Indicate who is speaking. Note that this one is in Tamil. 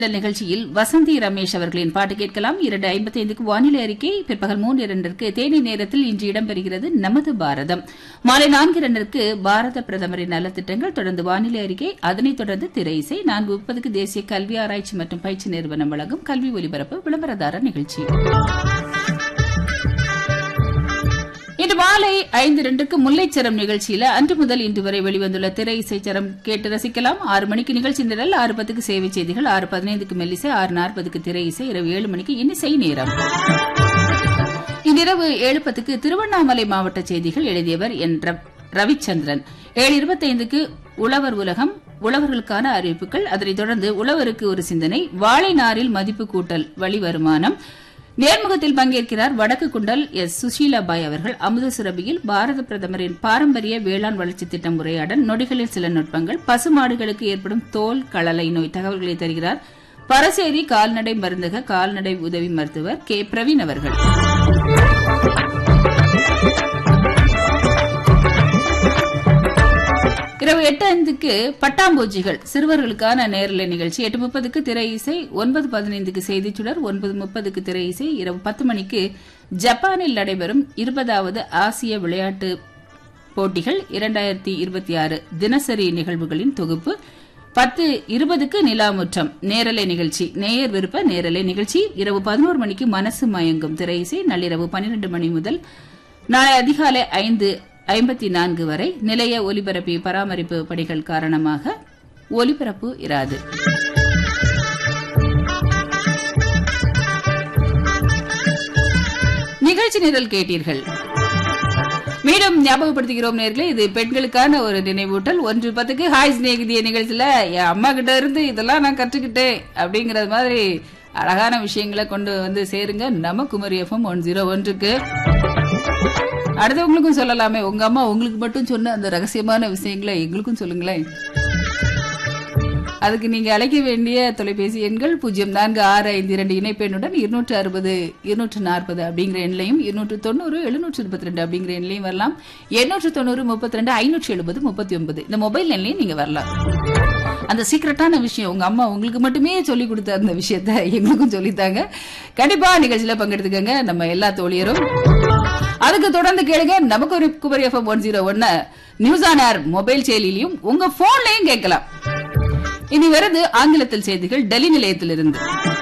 Speaker 1: இந்த நிகழ்ச்சியில் வசந்தி ரமேஷ் அவர்களின் பாட்டு கேட்கலாம் இரண்டு ஐம்பத்தி ஐந்துக்கு வானிலை அறிக்கை பிற்பகல் மூன்று இரண்டிற்கு தேனி நேரத்தில் இன்று இடம்பெறுகிறது நமது பாரதம் மாலை நான்கு இரண்டிற்கு பாரத பிரதமரின் நலத்திட்டங்கள் தொடர்ந்து வானிலை அறிக்கை அதனைத் தொடர்ந்து திரை இசை நான்கு முப்பதுக்கு தேசிய கல்வி ஆராய்ச்சி மற்றும் பயிற்சி நிறுவனம் வழங்கும் கல்வி ஒலிபரப்பு விளம்பரதார நிகழ்ச்சி இன்று மாலை ஐந்து ரெண்டுக்கு முல்லைச்சரம் நிகழ்ச்சியில அன்று முதல் இன்று வரை வெளிவந்துள்ள திரை இசைச்சரம் கேட்டு ரசிக்கலாம் ஆறு மணிக்கு நிகழ்ச்சி நிரல் ஆறு பத்துக்கு சேவை செய்திகள் ஆறு பதினைந்துக்கு மெல்லிசை ஆறு நாற்பதுக்கு திரை இசை இரவு ஏழு மணிக்கு இன்னிசை நேரம் இன்றிரவு ஏழு பத்துக்கு திருவண்ணாமலை மாவட்ட செய்திகள் எழுதியவர் என் ரவ்- ரவிச்சந்திரன் ஏழு இருபத்தைந்துக்கு உழவர் உலகம் உழவர்களுக்கான அறிவிப்புகள் அதனைத் தொடர்ந்து உழவருக்கு ஒரு சிந்தனை வாழை நாரில் மதிப்பு கூட்டல் வழி வருமானம் நேர்முகத்தில் பங்கேற்கிறார் வடக்கு குண்டல் எஸ் சுஷீலாபாய் அவர்கள் அமுத சுரபியில் பாரத பிரதமரின் பாரம்பரிய வேளாண் வளர்ச்சி திட்டம் உரையாடல் நொடிகளில் சில நுட்பங்கள் பசுமாடுகளுக்கு ஏற்படும் தோல் களலை நோய் தகவல்களை தருகிறார் பரசேரி கால்நடை மருந்தக கால்நடை உதவி மருத்துவர் கே பிரவீன் அவர்கள் இரவு எட்டு ஐந்துக்கு பட்டாம்பூச்சிகள் சிறுவர்களுக்கான நேரலை நிகழ்ச்சி எட்டு முப்பதுக்கு திரை இசை ஒன்பது பதினைந்துக்கு செய்திச் சுடர் ஒன்பது முப்பதுக்கு திரை இசை இரவு பத்து மணிக்கு ஜப்பானில் நடைபெறும் இருபதாவது ஆசிய விளையாட்டு போட்டிகள் இரண்டாயிரத்தி இருபத்தி ஆறு தினசரி நிகழ்வுகளின் தொகுப்பு பத்து இருபதுக்கு நிலாமுற்றம் நேரலை நிகழ்ச்சி நேயர் விருப்ப நேரலை நிகழ்ச்சி இரவு பதினோரு மணிக்கு மனசு மயங்கும் திரை இசை நள்ளிரவு பன்னிரண்டு மணி முதல் நாளை அதிகாலை ஐந்து ஐம்பத்தி நான்கு வரை நிலைய ஒலிபரப்பி பராமரிப்பு பணிகள் காரணமாக ஒலிபரப்பு இராது நிகழ்ச்சி நிரல் கேட்டீர்கள் மீண்டும் ஞாபகப்படுத்துகிறோம் நேர்களே இது பெண்களுக்கான ஒரு நினைவூட்டல் ஒன்று பத்துக்கு ஹாய் சிநேகிதிய நிகழ்ச்சியில என் அம்மா கிட்ட இருந்து இதெல்லாம் நான் கற்றுக்கிட்டேன் அப்படிங்கறது மாதிரி அழகான விஷயங்களை கொண்டு வந்து சேருங்க நம்ம குமரி எஃப்எம் ஒன் ஜீரோ ஒன்றுக்கு அடுத்தவங்களுக்கும் சொல்லலாமே உங்க அம்மா உங்களுக்கு மட்டும் சொன்ன அந்த ரகசியமான விஷயங்களை எங்களுக்கும் சொல்லுங்களேன் அதுக்கு நீங்க அழைக்க வேண்டிய தொலைபேசி எண்கள் பூஜ்ஜியம் நான்கு ஆறு ஐந்து இரண்டு இணைப்பெண்ணுடன் இருநூற்று அறுபது இருநூற்று நாற்பது அப்படிங்கிற எண்ணையும் இருநூற்று தொண்ணூறு எழுநூற்று இருபத்தி ரெண்டு அப்படிங்கிற எண்ணையும் வரலாம் எண்ணூற்று தொண்ணூறு முப்பத்தி ரெண்டு ஐநூற்று எழுபது முப்பத்தி ஒன்பது இந்த மொபைல் எண்ணையும் நீங்க வரலாம் அந்த சீக்கிரட்டான விஷயம் உங்க அம்மா உங்களுக்கு மட்டுமே சொல்லி கொடுத்த அந்த விஷயத்த எங்களுக்கும் சொல்லித்தாங்க கண்டிப்பா நிகழ்ச்சியில பங்கெடுத்துக்கங்க நம்ம எல்லா தோழியரும் அதுக்கு தொடர்ந்து கேளுங்க நமக்கு ஒரு குமரி எஃப்எம் ஒன் ஜீரோ ஒன்னு நியூஸ் ஆன் ஏர் மொபைல் செயலிலையும் உங்க போன்லயும் கேட்கலாம் இனி வருது ஆங்கிலத்தில் செய்திகள் டெல்லி நிலையத்திலிருந்து